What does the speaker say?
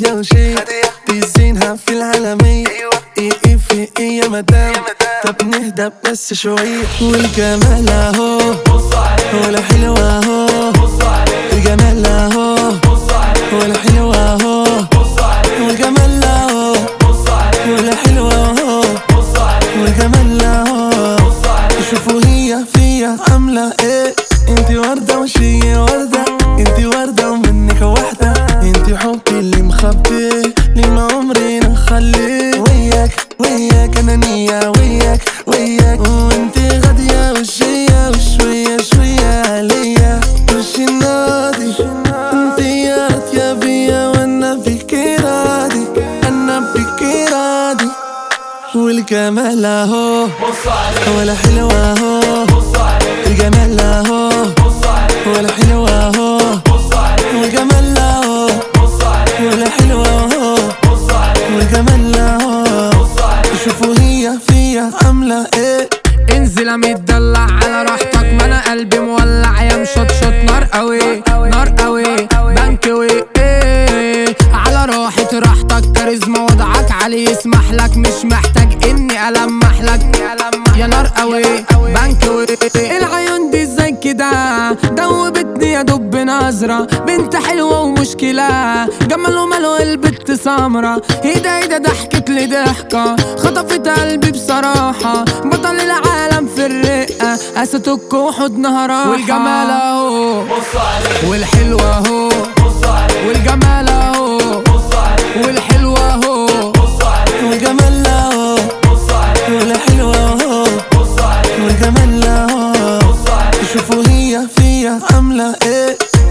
هدية وشي دي زينها في العالمية ايه ايه في ايه يا مدام طب نهدى بس شوية والجمال اهو ولا حلوة اهو الجمال اهو ولا حلوة اهو والجمال اهو ولا حلوة اهو والجمال اهو شوفوا هي فيا عاملة ايه انتي وردة مش هي وردة انتي وردة ومنك واحدة انتي حبي اللي مخبي اللي ما عمري نخليه وياك وياك انا نية وياك وياك وانتي غادية وشية وشوية شوية عليا وش النادي انتي يا راضية بيا وانا بيكي راضي انا بيكي راضي والجمال اهو ولا حلوة اهو الجمال اهو ولا حلوة اهو والجمال اهو ولا حلوة اهو والجمال اهو شوفوا هي فيا عاملة ايه انزل متدلع على راحتك ما انا قلبي مولع يا مشطشط نار قوي نار قوي بنكوي ايه على راحة راحتك كاريزما وضعك علي يسمح لك مش محتاج اني المح لك يا نار قوي بنكوي العيون دي ازاي كده دوبتني يا دب نظرة بنت حلوة ومشكلة جمال وماله البت سمرة ايدا ايدا ضحكت لي ضحكة خطفت قلبي بصراحة بطل العالم في الرقة قاستك وحضنها راحة والجمال اهو والحلوة اهو والجمال اهو والحلوة اهو والجمال اهو ولا حلوة اهو والجمال اهو شوفوا هي فيا عاملة ايه